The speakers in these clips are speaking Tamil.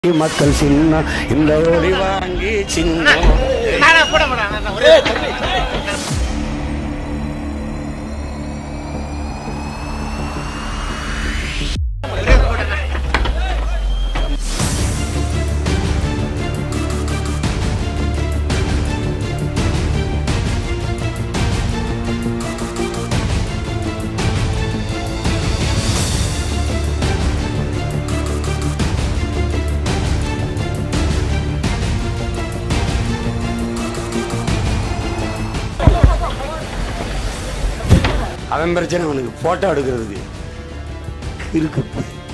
மக்கள் சின்ன இந்த ஒளி வாங்கி சின்ன நானா போட மாட்டேன் நான் ஒரே அவன் பிரச்சனை அவனுக்கு போட்டோ எடுக்கிறதுக்கு இருக்கு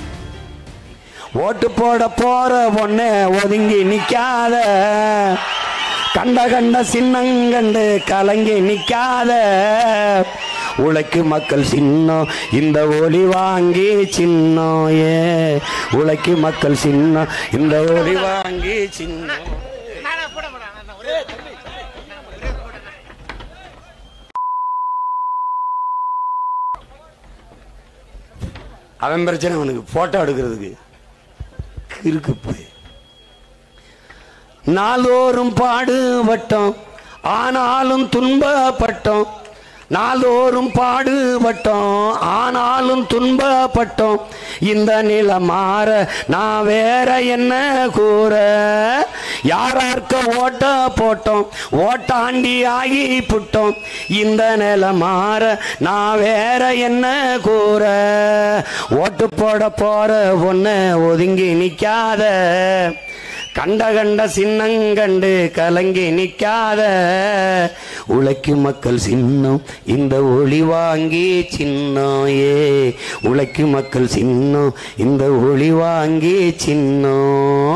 ஓட்டு போட போற பொண்ணு ஒதுங்கி நிக்காத கண்ட கண்ட சின்னங்கண்டு கலங்கி நிக்காத உழைக்கு மக்கள் சின்னம் இந்த ஒளி வாங்கி சின்னம் ஏ உழைக்கு மக்கள் சின்னம் இந்த ஒளி வாங்கி சின்னம் நானா போட மாட்டேன் நான் ஒரே ஒரே போட்டேன் அவன் பிரச்சனை அவனுக்கு போட்டோ எடுக்கிறதுக்கு இருக்கு போய் நாளோறும் பாடுபட்டோம் ஆனாலும் துன்பப்பட்டோம் நாளோறும் பாடுபட்டோம் ஆனாலும் துன்பப்பட்டோம் இந்த நிலை மாற நான் வேற என்ன கூற யாரார்க்க ஓட்ட போட்டோம் ஓட்டாண்டி ஆகி புட்டோம் இந்த நிலை மாற நான் வேற என்ன கூற ஓட்டு போட போற பொண்ணு ஒதுங்கி நிக்காத கண்ட கண்ட சின்னங்கண்டு கலங்கி நிக்காத உழைக்கும் மக்கள் சின்னம் இந்த ஒளி வாங்கி சின்னம் ஏ உழைக்கும் மக்கள் சின்னம் இந்த ஒளி வாங்கி சின்னம்